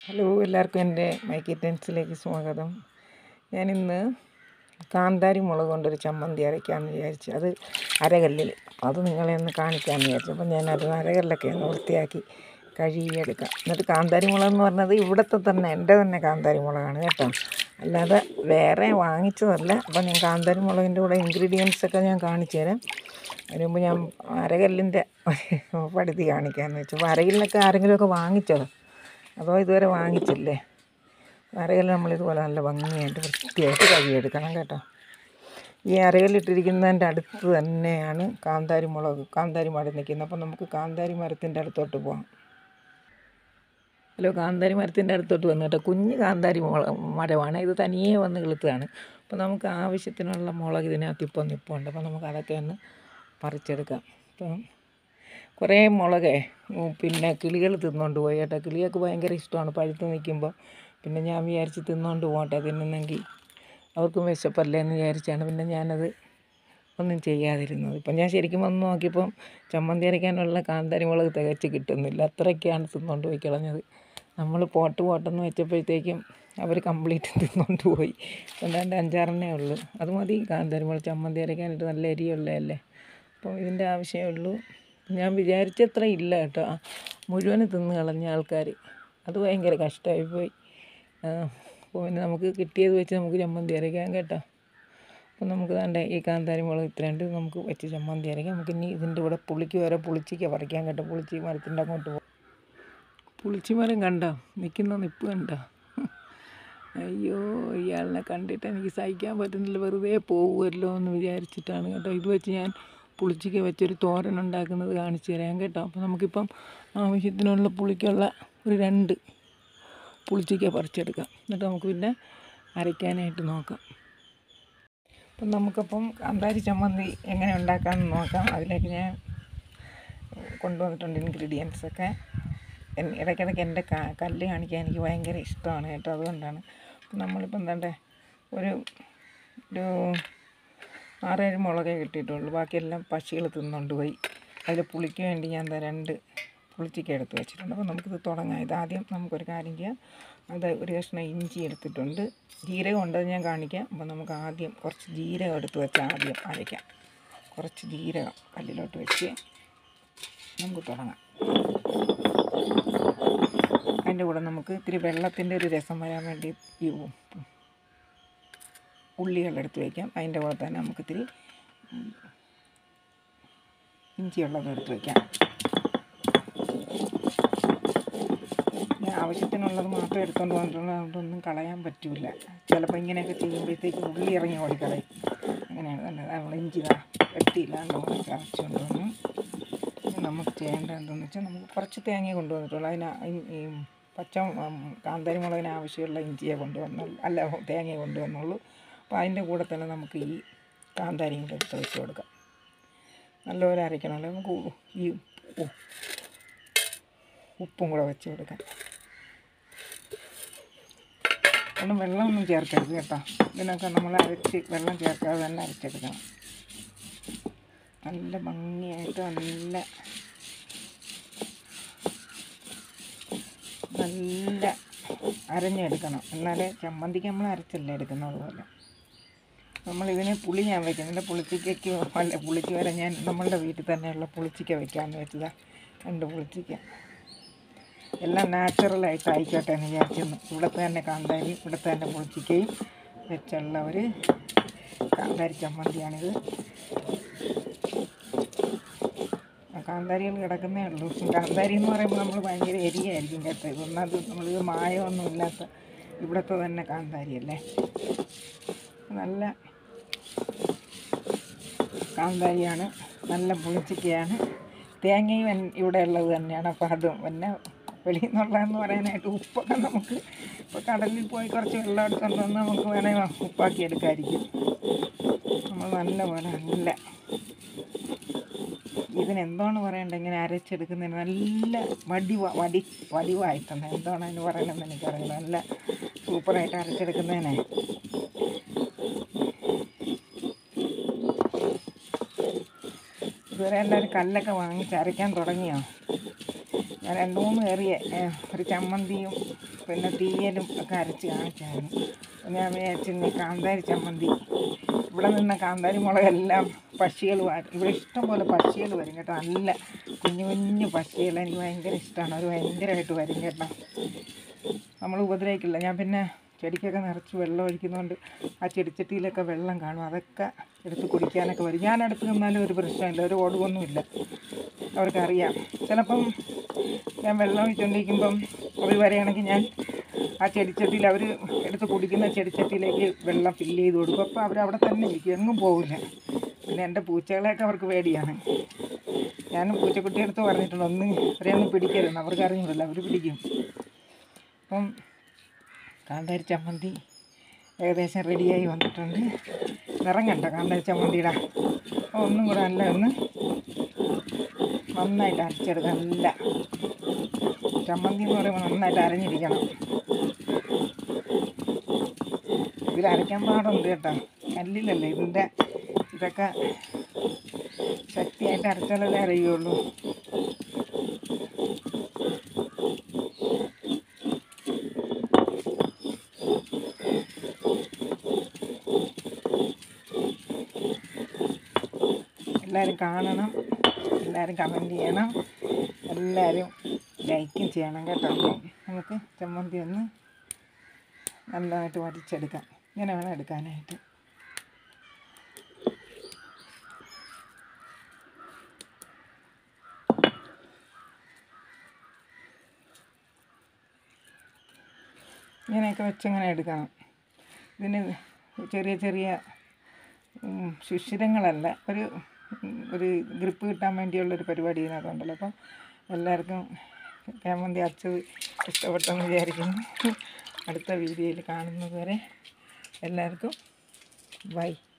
hello എല്ലാവർക്കും എൻ്റെ മൈക്കി ടെൻസിലേക്ക് സ്വാഗതം ഞാനിന്ന് കാന്താരി മുളക് കൊണ്ടൊരു ചമ്മന്തി അരയ്ക്കാമെന്ന് വിചാരിച്ചു അത് അരകല്ലിൽ അത് നിങ്ങളെ ഒന്ന് കാണിക്കാമെന്ന് വിചാരിച്ചു അപ്പം ഞാനത് അരകല്ലൊക്കെ ഒന്ന് വൃത്തിയാക്കി കഴുകിയെടുക്കാം എന്നിട്ട് കാന്താരി മുളക് എന്ന് പറഞ്ഞത് ഇവിടുത്തെ തന്നെ എൻ്റെ തന്നെ കാന്താരി മുളകാണ് കേട്ടോ അല്ലാതെ വേറെ വാങ്ങിച്ചതല്ല അപ്പം ഞാൻ കാന്താരി മുളകിൻ്റെ കൂടെ ഇൻഗ്രീഡിയൻസ് ഒക്കെ ഞാൻ കാണിച്ചു തരാം അതിന് മുമ്പ് ഞാൻ അരകല്ലിൻ്റെ പടുതി കാണിക്കാമെന്ന് വെച്ചു അപ്പോൾ അരകല്ലിനൊക്കെ ആരെങ്കിലുമൊക്കെ വാങ്ങിച്ചോ അതോ ഇതുവരെ വാങ്ങിച്ചില്ലേ അരകല്ല് നമ്മളിതുപോലെ നല്ല ഭംഗിയായിട്ട് വൃത്തിയായിട്ട് കഴുകിയെടുക്കണം കേട്ടോ ഈ അരകല്ലിട്ടിരിക്കുന്നതിൻ്റെ അടുത്ത് തന്നെയാണ് കാന്താരി മുളക് കാന്താരി മരം നിൽക്കുന്നത് അപ്പം നമുക്ക് കാന്താരി മരത്തിൻ്റെ അടുത്തോട്ട് പോകാം ഹലോ കാന്താരി മരത്തിൻ്റെ അടുത്തോട്ട് വന്നു കേട്ടോ കുഞ്ഞ് കാന്താരി മുള മരമാണ് ഇത് തനിയെ വന്ന് കിളുത്തതാണ് അപ്പോൾ നമുക്ക് ആവശ്യത്തിനുള്ള മുളക് ഇതിനകത്ത് ഇപ്പോൾ നിൽപ്പുണ്ട് അപ്പോൾ നമുക്ക് അതൊക്കെ ഒന്ന് പറിച്ചെടുക്കാം അപ്പം കുറേ മുളകേ ഉം, പിന്നെ കിളികൾ തിന്നുകൊണ്ട് പോയി കേട്ടോ കിളികൾക്ക് ഭയങ്കര ഇഷ്ടമാണ് പഴുത്ത് നിൽക്കുമ്പോൾ പിന്നെ ഞാൻ വിചാരിച്ച് തിന്നുകൊണ്ട് പോകട്ടെ തിന്നുന്നെങ്കിൽ അവർക്കും വിശപ്പല്ലേ എന്ന് വിചാരിച്ചാണ് പിന്നെ ഞാനത് ഒന്നും ചെയ്യാതിരുന്നത് ഇപ്പം ഞാൻ ശരിക്കും വന്ന് നോക്കിയപ്പം ചമ്മന്തി അരയ്ക്കാനുള്ള കാന്താരി മുളക് തികച്ച് കിട്ടുന്നില്ല അത്രയൊക്കെയാണ് തിന്നുകൊണ്ട് പോയി കളഞ്ഞത് നമ്മൾ പോട്ട് പോട്ടെന്ന് വെച്ചപ്പോഴത്തേക്കും അവർ കംപ്ലീറ്റ് തിന്നുകൊണ്ട് പോയി എന്താണ്ട് അഞ്ചാറെണ്ണേ ഉള്ളൂ അത് മതി കാന്താരി മുളക് ചമ്മന്തി അരയ്ക്കാനായിട്ട് നല്ല എരിയുള്ളതല്ലേ അപ്പോൾ ഇതിൻ്റെ ആവശ്യമേ ഉള്ളൂ ഞാൻ വിചാരിച്ചത്ര ഇല്ല കേട്ടോ ആ, മുഴുവനും തിന്ന് കളഞ്ഞ ആൾക്കാർ അത് ഭയങ്കര കഷ്ടമായി പോയി അപ്പോൾ പിന്നെ നമുക്ക് കിട്ടിയത് വെച്ച് നമുക്ക് ചമ്മന്തി അരയ്ക്കാം കേട്ടോ അപ്പം നമുക്ക് വേണ്ട ഈ കാന്താരി മുളക് ഇത്രയുണ്ട് നമുക്ക് വെച്ച് ചമ്മന്തി അരയ്ക്കാം നമുക്ക് ഇനി ഇതിൻ്റെ കൂടെ പുളിക്ക് വരെ പുളിച്ചിക്ക പറിക്കാം കേട്ടോ പുളിച്ചി മരത്തിൻ്റെ അങ്ങോട്ട് പോകും പുളിച്ചി മരം കണ്ടോ നിൽക്കുന്ന നിപ്പ് കണ്ടോ അയ്യോ ഇയാളിനെ കണ്ടിട്ട് എനിക്ക് സഹിക്കാൻ പറ്റുന്നില്ല വെറുതെ പോകുമല്ലോ എന്ന് വിചാരിച്ചിട്ടാണ് കേട്ടോ ഇത് വെച്ച് ഞാൻ പുളിച്ചിക്ക വെച്ചൊരു തോരൻ ഉണ്ടാക്കുന്നത് കാണിച്ചു തരാം കേട്ടോ അപ്പോൾ നമുക്കിപ്പം ആവശ്യത്തിനുള്ള പുളിക്കുള്ള ഒരു രണ്ട് പുളിച്ചിക്ക പറിച്ചെടുക്കാം എന്നിട്ട് നമുക്ക് പിന്നെ അരയ്ക്കാനായിട്ട് നോക്കാം അപ്പം നമുക്കപ്പം കാന്താരി ചമ്മന്തി എങ്ങനെ ഉണ്ടാക്കാമെന്ന് നോക്കാം അതിലേക്ക് ഞാൻ കൊണ്ടുവന്നിട്ടുണ്ട് ഇൻഗ്രീഡിയൻസ് ഒക്കെ എൻ- ഇടയ്ക്കിടയ്ക്ക് എൻ്റെ ക- കല്ല് കാണിക്കാൻ എനിക്ക് ഭയങ്കര ഇഷ്ടമാണ് കേട്ടോ അതുകൊണ്ടാണ് അപ്പം നമ്മളിപ്പോൾ എന്താണ്ടേ ഒരു ഒരു ആറേഴ് മുളകേ കിട്ടിയിട്ടുള്ളൂ ബാക്കിയെല്ലാം പക്ഷികൾ തിന്നുകൊണ്ട് പോയി അതിൽ പുളിക്ക് വേണ്ടി ഞാൻ ദാ രണ്ട് പുളിച്ചിക്ക എടുത്ത് വെച്ചിട്ടുണ്ട് അപ്പോൾ നമുക്കിത് തുടങ്ങാം ഇതാദ്യം നമുക്കൊരു കാര്യം ചെയ്യാം അത് ഒരു കഷ്ണം ഇഞ്ചി എടുത്തിട്ടുണ്ട് ജീരകം ഉണ്ട് അത് ഞാൻ കാണിക്കാം അപ്പോൾ നമുക്ക് ആദ്യം കുറച്ച് ജീരകം എടുത്ത് വെച്ച് ആദ്യം അരയ്ക്കാം കുറച്ച് ജീരകം കല്ലിലോട്ട് വെച്ച് നമുക്ക് തുടങ്ങാം അതിൻ്റെ കൂടെ നമുക്ക് ഇത്തിരി വെള്ളത്തിൻ്റെ ഒരു രസം വരാൻ വേണ്ടി ഈ ഉ- ഉള്ളികൾ എടുത്ത് വയ്ക്കാം അതിൻ്റെ കൂടെ തന്നെ നമുക്ക് ഇത്തിരി ഉം, ഇഞ്ചിയുള്ളത് എടുത്ത് വയ്ക്കാം ഈ ആവശ്യത്തിനുള്ളത് മാത്രം എടുത്തുകൊണ്ട് വന്നിട്ടുള്ളൂ അതുകൊണ്ടൊന്നും കളയാൻ പറ്റില്ല ചിലപ്പോൾ ഇങ്ങനെയൊക്കെ ചെയ്യുമ്പോഴത്തേക്ക് ഉള്ളി ഇറങ്ങി ഓടിക്കളയും അങ്ങനെയാണ് നല്ലത് നമ്മൾ ഇഞ്ചി ഇതാ വെട്ടിയില്ലാണ്ട് കൂടെ ചതച്ചുകൊണ്ട് വന്നു ഇനി നമുക്ക് ചെയ്യേണ്ടത് എന്താണെന്ന് വെച്ചാൽ നമുക്ക് കുറച്ച് തേങ്ങ കൊണ്ടുവന്നിട്ടുള്ളൂ അതിന് ഈ- ഈ പച്ച ഉം, കാന്താരി മുളകിന് ആവശ്യമുള്ള ഇഞ്ചിയെ കൊണ്ടുവന്നുള്ളൂ അല്ല തേങ്ങയെ കൊണ്ടുവന്നുള്ളൂ അപ്പോൾ അതിൻ്റെ കൂടെ തന്നെ നമുക്ക് ഈ കാന്താരിയും കൂടെ എടുത്ത് വെച്ച് കൊടുക്കാം നല്ലപോലെ അരയ്ക്കണമല്ലോ നമുക്ക് ഉ- ഈ ഉ- ഉപ്പും കൂടെ വെച്ച് കൊടുക്കാം ഒന്നും വെള്ളമൊന്നും ചേർക്കരുത് കേട്ടോ ഇതിനൊക്കെ നമ്മൾ അരച്ച് വെള്ളം ചേർക്കാതെ തന്നെ അരച്ചെടുക്കണം നല്ല ഭംഗിയായിട്ട് നല്ല നല്ല അരഞ്ഞെടുക്കണം എന്നാലേ ചമ്മന്തിക്ക് നമ്മൾ അരച്ചല്ല എടുക്കുന്നത് പോലെ നമ്മളിതിന് പുളി ഞാൻ വെക്കുന്നില്ല പുളിച്ചിക്കയ്ക്ക് അല്ല പുളിക്ക് വരെ ഞാൻ നമ്മളുടെ വീട്ടിൽ തന്നെയുള്ള പുളിച്ചിക്ക വെക്കാമെന്ന് വെച്ചതാ രണ്ട് പുളിച്ചിക്ക എല്ലാം നാച്ചുറലായിട്ട് ആയിക്കോട്ടെ എന്ന് വിചാരിച്ചിരുന്നു ഇവിടുത്തെ തന്നെ കാന്താരി ഇവിടുത്തെ തന്നെ പുളിച്ചിക്കയും വെച്ചുള്ള ഒരു കാന്താരി ചമ്മന്തിയാണിത് ആ കാന്താരികൾ കിടക്കുന്നേ ഉള്ളൂ കാന്താരി എന്ന് പറയുമ്പോൾ നമ്മൾ ഭയങ്കര എരിയായിരിക്കും കേട്ടോ ഇതൊന്നത് നമ്മളിത് മായമൊന്നും ഇല്ലാത്ത ഇവിടുത്തെ തന്നെ കാന്താരിയല്ലേ നല്ല കാന്താരിയാണ് നല്ല പുളിച്ചിക്കയാണ് തേങ്ങയും എൻ- ഇവിടെ ഉള്ളത് തന്നെയാണ് അപ്പോൾ അത് പിന്നെ വെളിയിൽ നിന്നുള്ളതെന്ന് പറയാനായിട്ട് ഉപ്പൊക്കെ നമുക്ക് ഇപ്പോൾ കടലിൽ പോയി കുറച്ച് വെള്ളം എടുത്തുകൊണ്ട് വന്ന് നമുക്ക് വേണമെങ്കിൽ ഉപ്പാക്കി എടുക്കാമായിരിക്കും നമ്മൾ നല്ല പോലെ നല്ല ഇതിനെന്തോന്ന് പറയണ്ടത് ഇങ്ങനെ അരച്ചെടുക്കുന്നതിന് നല്ല വടിവ വടി വടിവായിട്ടുണ്ട് എന്താണ് അതിന് പറയണമെന്ന് എനിക്കറിയില്ല നല്ല സൂപ്പറായിട്ട് അരച്ചെടുക്കുന്നതിനെ ഇതുവരെ എല്ലാവരും കല്ലൊക്കെ വാങ്ങിച്ച് അരയ്ക്കാൻ തുടങ്ങിയോ ഞാൻ രണ്ട് മൂന്ന് കയറിയ ഒരു ചമ്മന്തിയും പിന്നെ തീയലും ഒക്കെ അരച്ച് കാണിച്ചായിരുന്നു അപ്പോൾ ഞാൻ വിചാരിച്ചു ഇനി കാന്താരി ചമ്മന്തി ഇവിടെ നിന്ന കാന്താരി മുളകെല്ലാം പക്ഷികൾ വരും ഇവിടെ ഇഷ്ടംപോലെ പക്ഷികൾ വരും കേട്ടോ നല്ല കുഞ്ഞു കുഞ്ഞു പക്ഷികൾ എനിക്ക് ഭയങ്കര ഇഷ്ടമാണ് അവർ ഭയങ്കരമായിട്ട് വരും കേട്ടോ നമ്മൾ ഉപദ്രവിക്കില്ല ഞാൻ പിന്നെ ചെടിക്കൊക്കെ നിറച്ച് വെള്ളം ഒഴിക്കുന്നതുകൊണ്ട് ആ ചെടിച്ചട്ടിയിലൊക്കെ വെള്ളം കാണും അതൊക്കെ എടുത്ത് കുടിക്കാനൊക്കെ വരും ഞാൻ അടുത്ത് നിന്നാലും ഒരു പ്രശ്നമില്ല ഒരു ഓടുവൊന്നുമില്ല അവർക്കറിയാം ചിലപ്പം ഞാൻ വെള്ളം ഒഴിച്ചുകൊണ്ടിരിക്കുമ്പം അവർ വരികയാണെങ്കിൽ ഞാൻ ആ ചെടിച്ചട്ടിയിൽ അവർ എടുത്ത് കുടിക്കുന്ന ചെടിച്ചട്ടിയിലേക്ക് വെള്ളം ഫില്ല് ചെയ്ത് കൊടുക്കും അപ്പോൾ അവർ അവിടെ തന്നെ ഇരിക്കും എങ്ങും പോകില്ല പിന്നെ എൻ്റെ പൂച്ചകളെയൊക്കെ അവർക്ക് പേടിയാണ് ഞാൻ പൂച്ചക്കുട്ടിയെടുത്ത് പറഞ്ഞിട്ടുണ്ട് ഒന്നും അവരെയൊന്നും പിടിക്കരുതെന്ന് അവർക്ക് അറിഞ്ഞില്ല അവർ പിടിക്കും അപ്പം കാന്താരി ചമ്മന്തി ഏകദേശം റെഡിയായി വന്നിട്ടുണ്ട് നിറം കണ്ടോ കാന്താരി ചമ്മന്തിയുടെ അപ്പോൾ ഒന്നും കൂടെ നല്ല ഒന്ന് നന്നായിട്ട് അരച്ചെടുക്കാം നല്ല ചമ്മന്തി എന്ന് പറയുമ്പോൾ നന്നായിട്ട് അരഞ്ഞിരിക്കണം ഇതിൽ അരയ്ക്കാൻ പാടുണ്ട് കേട്ടോ കല്ലിലല്ലേ ഇതിൻ്റെ ഇതൊക്കെ ശക്തിയായിട്ട് അരച്ചാലല്ലേ അറിയുള്ളൂ എല്ലാവരും കാണണം എല്ലാവരും കമൻറ്റ് ചെയ്യണം എല്ലാവരും ലൈക്കും ചെയ്യണം കേട്ടോ അപ്പം നമുക്ക് ചമ്മന്തി ഒന്ന് നല്ലതായിട്ട് വരച്ചെടുക്കാം ഇങ്ങനെ വേണം എടുക്കാനായിട്ട് ഇങ്ങനെയൊക്കെ വെച്ചിങ്ങനെ എടുക്കണം ഇതിന് ചെറിയ ചെറിയ ഉം, സുഷിരങ്ങളല്ല ഒരു ഉം, ഒരു ഗ്രിപ്പ് കിട്ടാൻ വേണ്ടിയുള്ളൊരു പരിപാടി ഇതിനകത്തുണ്ടല്ലോ അപ്പം എല്ലാവർക്കും കേമന്തി അച്ചത് ഇഷ്ടപ്പെട്ടെന്ന് വിചാരിക്കുന്നു അടുത്ത വീഡിയോയിൽ കാണുന്നത് വരെ എല്ലാവർക്കും ബൈ